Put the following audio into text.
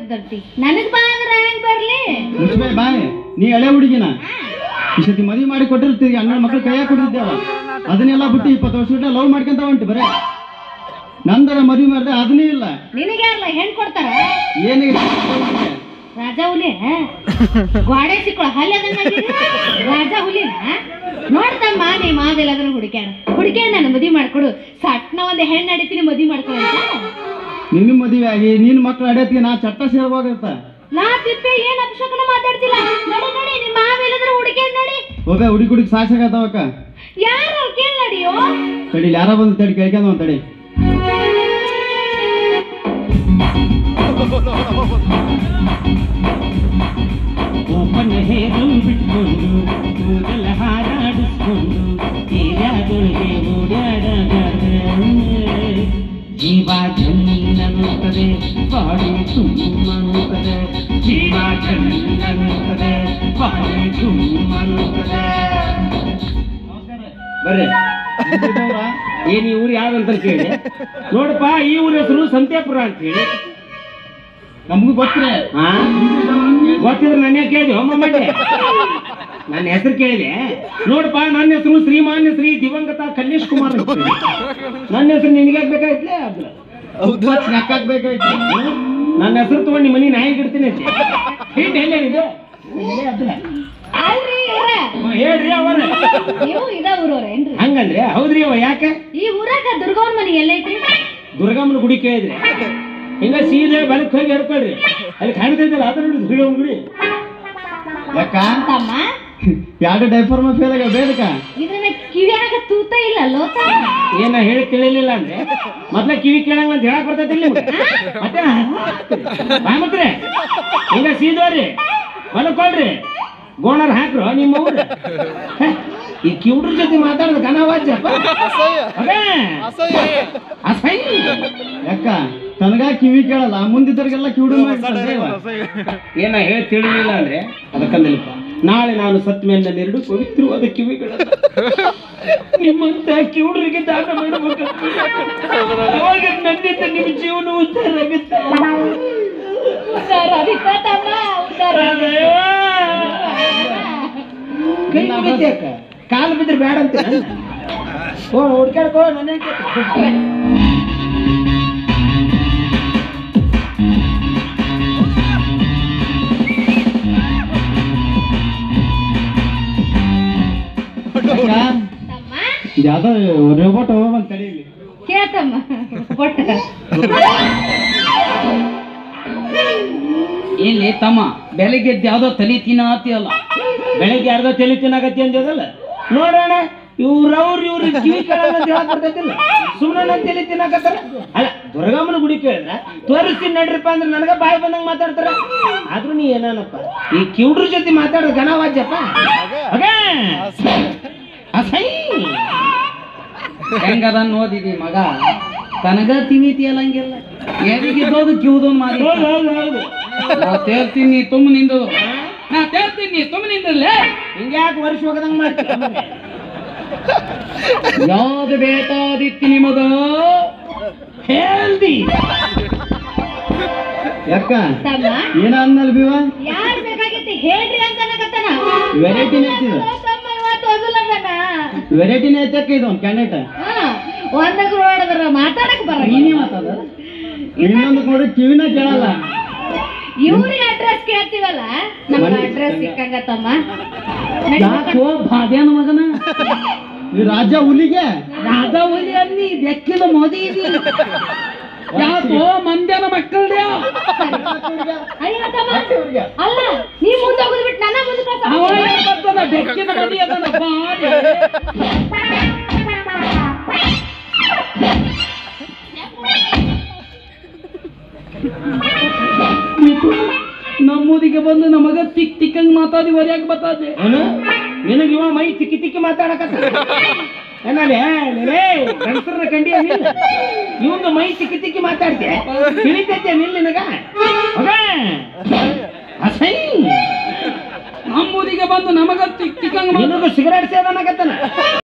ದರ್ತಿ ನನಗ್ ಬಾ ಅಂದ್ರ ಹೆಂಗ್ ಬರ್ಲಿ ಮುಚ್ಚಬೇ ಬಾಯ್ ನೀ ಎಳೆ ಹುಡುಗಿನ ಈ ಸತಿ ಮದುವೆ ಮಾಡಿ ಕೊಟ್ಟಿರ್ತೀವಿ ಹನ್ನೆರಡು ಮಕ್ಳು ಕೈಯಾಗ ಕೊಟ್ಟಿದ್ದೇವ ಅದನ್ನೆಲ್ಲ ಬಿಟ್ಟು ಇಪ್ಪತ್ತು ವರ್ಷ ಬಿಟ್ಟು ಲವ್ ಮಾಡ್ಕೊಂತ ಹೊಂಟಿ ಬರೇ ನಂದರ ಮದುವೆ ಮಾಡಿದೆ ಅದನ್ನೇ ಇಲ್ಲ ನಿನಗೆ ಯಾರಲ್ಲ ಹೆಣ್ ಕೊಡ್ತಾರ ಏನಿಗೆ ರಾಜಾ ಹುಲಿ ಗೋಡೆ ಸಿಕ್ಕಳ ಹಲ್ಲಿ ಅದಂಗ ರಾಜಾ ಹುಲಿನ ನೋಡ್ತಮ್ಮ ನೀ ಮಾವೆಲ್ಲದ್ರ ಹುಡುಕ್ಯಾಣ ಹುಡುಕ್ಯಾಣ ನಾನು ಮದ್ವಿ ಮಾಡ್ಕೊಡು ಸಟ್ನ ಒಂದ್ ಹೆಣ್ಣು ನಡೀತೀನಿ ಮದ್ವಿ ಮಾಡ್ಕೊಡು ಅಂತ ನಿನ್ನ ಮದುವೆ ಆಗಿ ನಿನ್ನ ಮಕ್ಳು ಅಡ್ಯತ್ಗೆ ನಾ ಚಟ್ಟ ಸೇರ್ಬೋಗತ್ತ ನಾ ತಿಪ್ಪೆ ಏನ್ ಅಪಶಕನ ಮಾತಾಡ್ತಿಲ್ಲ ನಡಿ ನಡಿ ನಿಮ್ಮ ಮಾವೆಲ್ಲದ್ರ ಹುಡುಕ್ಯಾಣ ನಡಿ ಹೋಗ ಹುಡುಗಿ ಹುಡುಗಿ ಸಾಕಾಗತ್ತವಕ್ಕ ಯಾರು ಕೇಳಿ ನಡಿಯೋ ತಡಿ ಯಾರ ಬಂದು ತಡಿ ಕೇಳ್ಕೊಂಡ್ ಒಂದ್ ತಡಿ ಓಪನ್ ಹೇರು ಬಿಟ್ಕೊಂಡು ಕೂದಲ ಹಾರಾಡಿಸ್ಕೊಂಡು ತೀರದೊಳಗೆ ಓಡಾಡಗಾರ ಜೀವ ಜನ್ನನ್ನುತ್ತದೆ ಬಾಡಿ ತುಂಬನ್ನುತ್ತದೆ ಜೀವ ಜನ್ನನ್ನುತ್ತದೆ ಬಾಡಿ ತುಂಬನ್ನುತ್ತದೆ ಬರ್ರಿ ಏನ್ ಈ ಊರು ಯಾವ್ದಂತ ಕೇಳಿ ನೋಡಪ್ಪ ಈ ಊರ ಹೆಸರು ಸಂತ್ಯಾಪುರ ಅಂತ ಹೇಳಿ ನಮಗೂ ಗೊತ್ತಿಲ್ಲ ಹಾ ಗೊತ್ತಿದ್ರೆ ನನ್ನ ಕೇಳಿದೆ ಒಮ್ಮಮ್ಮಡ್ಡೆ ನನ್ನ ಹೆಸರು ಕೇಳಿದೆ ನೋಡಪ್ಪ ನನ್ನ ಹೆಸರು ಶ್ರೀಮಾನ್ಯ ಶ್ರೀ ದಿವಂಗತ ಕಲ್ಲೇಶ್ ಕುಮಾರ್ ಅಂತ ಹೇಳಿ. ನನ್ನ ಹೆಸರು ನಿನಗೆ ಬೇಕಾಯ್ತಲೇ ಅದ್ರ ಸಾಕಾಗ್ಬೇಕಾಯ್ತು ನನ್ನ ಹೆಸರು ತಗೊಂಡು ನಿಮ್ಮ ಮನೆ ನಾಯಿಗೆ ಇಡ್ತೀನಿ ಅಂತ ಹಿಂದೆ ಎಲ್ಲೇನಿದೆ ಅದ್ರ ಅಲ್ರಿ ಇವ್ರ ಹೇಳ್ರಿ ಅವರ ನೀವು ಇದ ಊರವ್ರೇನ್ರಿ ಹಂಗಂದ್ರೆ ಹೌದ್ರಿ ಅವ ಯಾಕೆ ಈ ಊರಾಗ ದುರ್ಗವ್ರ ಮನೆ ಎಲ್ಲೈತ್ರಿ ದುರ್ಗಮ್ಮನ ಗುಡಿ ಕೇಳಿದ್ರೆ ಹಿಂಗ ಸೀದೆ ಬೆಳಕ್ ಹೋಗಿ ಹೇಳ್ಕೊಳ್ರಿ ಅಲ್ಲಿ ಕಾಣ್ತೈತಲ್ಲ ಅದ್ರ ನೋಡಿ ದುರ್ಗಮ್ಮನ ಗುಡಿ ಯಾಕ ತಮ್ಮ ಎರಡು ಡೈಫರ್ ಫೇಲ್ ಆಗ ಬೇಡಕ ಇದನ್ನ ಕಿವಿಯಾಗ ತೂತ ಇಲ್ಲ ಲೋತ ಏನ ಹೇಳಿ ತಿಳಿಲಿಲ್ಲ ಅಂದ್ರೆ ಮೊದ್ಲ ಕಿವಿ ಕೇಳಂಗ ಅಂತ ಹೇಳಕ್ ಬರ್ತೈತಿಲ್ಲ ನಿಮ್ಗೆ ಮತ್ತೆ ಬಾಮತ್ರಿ ಹಿಂಗ ಸೀದೋರಿ ಹೊಲಕೊಳ್ರಿ ಗೋಣರ್ ಹಾಕ್ರು ನಿಮ್ಮ ಊರು ಹ, ಈ ಕಿವುಡ್ರ ಜೊತೆ ಮಾತಾಡೋದು ಕನವಾಜ್ಯಪ್ಪ ಅಸಹ್ಯ ಯಾಕ ತನಗ ಕಿವಿ ಕೇಳಲ್ಲ ಮುಂದಿದ್ದವ್ರಿಗೆಲ್ಲ ಕಿವಿಡು ಮಾಡ್ತಾರೆ ಏನ ಹೇಳಿ ತಿಳಿಲಿಲ್ಲ ಅಂದ್ರೆ ಅದಕ್ಕಂದಿಲ್ಲಪ್ಪ ನಾಳೆ ನಾನು ಸತ್ ಮೇಲೆ ಎರಡು ಪವಿತ್ರವಾದ ಕಿವಿಗಳನ್ನ ನಿಮ್ಮಂತ ಕಿವುಡರಿಗೆ ದಾನ ಮಾಡಬೇಕು ಅವಾಗ ನನ್ನಿಂದ ನಿಮ್ಮ ಜೀವನ ಉದ್ಧಾರ ಆಗುತ್ತೆ ಉದ್ದಾರ ಆದಿತ್ತ ತಮ್ಮ ಉದ್ದಾರ ಕೈ ಮುಗಿತ್ಯಾಕ ಕಾಲು ಬಿದ್ರೆ ಬೇಡ ಅಂತ ಓ ಹುಡ್ಕಾಡ್ಕೋ ನನ್ನ ತಮ್ಮ ಯಾವ್ದೋ ರೋಬೋಟ್ ಹೋಗ್ಬಂತ ತಡೀಲಿ ಕೇಳ್ತಮ್ಮ ಒಟ್ಟ ಇಲ್ಲಿ ತಮ್ಮ ಬೆಳಿಗ್ಗೆ ಯಾವ್ದೋ ತಲಿ ತಿನ್ನತಿಯಲ್ಲ ಬೆಳಗ್ಗೆ ಯಾರ್ದೋ ತಲೆ ತಿನ್ನಾಗತ್ತೆ ಅಂದದಲ್ಲ ನೋಡೋಣ ಇವ್ರವ್ರು ಇವ್ರ ಕಿವಿ ಕೇಳಲ್ಲ ಅಂತ ಹೇಳಕ್ ಬರ್ತೈತಿಲ್ಲ ಸುಮ್ಮನೆ ನನ್ನ ತಲೆ ತಿನ್ನಾಕತ್ತಾರ ಅಲ್ಲ ದುರ್ಗಮ್ಮನ ಗುಡಿ ಕೇಳಿದ್ರ ತೋರಿಸ್ತೀನಿ ನಡ್ರಿಪ್ಪ ಅಂದ್ರೆ ನನಗ ಬಾಯಿ ಬಂದಂಗ ಮಾತಾಡ್ತಾರ ಆದ್ರೂ ನೀ ಏನಾನಪ್ಪ ಈ ಕಿವುಡ್ರ ಜೊತೆ ಮಾತಾಡೋದು ಘನವಾಜ್ಯಪ್ಪ ಅಗ ಅಸಹ್ಯ ಹೆಂಗದ ಓದಿದಿ ಮಗ ತನಗ ತಿಮಿತಿಯಲ್ಲ ಹಂಗಿಲ್ಲ ಎದಿಗಿದ್ದೋದು ಕಿವುದೋ ಮಾರಿ ಹೌದು ಹೌದು ಹೌದು ನಾ ತೇರ್ತೀನಿ ತುಂಬ ನಿಂದು ನಾ ತೇರ್ತೀನಿ ತುಂಬ ನಿಂದಲ್ಲೇ ಹಿಂಗ್ಯಾಕೆ ವರ್ಷ ಹೋಗದಂಗ ಮಾಡ್ತೀಯ ಯಾವ್ದು ಬೇಕಾದಿತ್ತು ನಿಮಗ ಹೆಲ್ದಿ ಯಾಕ ತಮ್ಮ ಏನ ಅನ್ನಲ್ ಬಿವ ಯಾರ್ ಬೇಕಾಗಿತ್ತು ಹೇಳ್ರಿ ಅಂತ ಅನ್ನಕತ್ತಾನ ವೆರೈಟಿನೇ ಐತಿದು ತಮ್ಮ ಇವತ್ತು ಓದಲ್ಲದನ ವೆರೈಟಿನೇ ಐತಕ್ಕ ಇದು ಒಂದು ಕ್ಯಾಂಡಿಡೇಟ್ ಒಂದಾಗ ನೋಡಿದ್ರ ಮಾತಾಡಕ್ ಬರ ನೀನೇ ಮಾತಾಡ ಇನ್ನೊಂದು ನೋಡಿ ಕಿವಿನ ಕೇಳಲ್ಲ ಇವ್ರಿಗೆ ಅಡ್ರೆಸ್ ಕೇಳ್ತೀವಲ್ಲ ನಮ್ಗೆ ಅಡ್ರೆಸ್ ಸಿಕ್ಕಂಗ ತಮ್ಮ ನಡಿ ಯಾಕೋ ಬಾದ್ಯಾನ ಮಗನ ಈ ರಾಜ ಹುಲಿಗೆ ರಾಧ ಹುಲಿ ಅನ್ನಿ ಬೆಕ್ಕಿದ ಮೋದಿ ಇದಿ ಯಾಕೋ ಮಂದ್ಯಾನ ಮಕ್ಕಳ್ದ್ಯಾ ಅಯ್ಯೋ ತಮ್ಮ ಅಲ್ಲ ನೀ ಮುಂದೆ ಹೋಗುದ್ ಬಿಟ್ಟು ನನ್ನ ಮುಂದೆ ಕಳ್ಸ. ಅವ ಏನ್ ಬರ್ತದ ಬೆಕ್ಕಿದ ಮದಿ ಅದನ್ನ ಬಾಡಿ ನಮ್ಮೂರಿಗೆ ಬಂದು ನಮಗ ತಿಕ್ ತಿಕ್ಕಂಗ್ ಮಾತಾಡಿ ಹೊರ್ಯಾಕ ಬರ್ತದೆ ಏನು ನಿನಗೆ ಇವ ಮೈ ತಿಕ್ಕಿ ತಿಕ್ಕಿ ಮಾತಾಡಕತ್ತ ಏನಲ್ಲಿ ಗಂಡಸರನ್ನ ಕಂಡಿ ಇವಂಗ ಮೈ ತಿಕ್ಕಿ ತಿಕ್ಕಿ ಮಾತಾಡ್ತೆ ತಿಳಿತೈತೆ ನಿಲ್ ನಿನಗ ಹೋಗ. ಅಸಹ್ಯ ನಮ್ಮೂರಿಗೆ ಬಂದು ನಮಗ ತಿಕ್ ತಿಕ್ಕಂಗ್ ಮಾತಾಡಿ ನಿನಗೂ ಸಿಗರೇಟ್ ಸೇದನಕತ್ತನ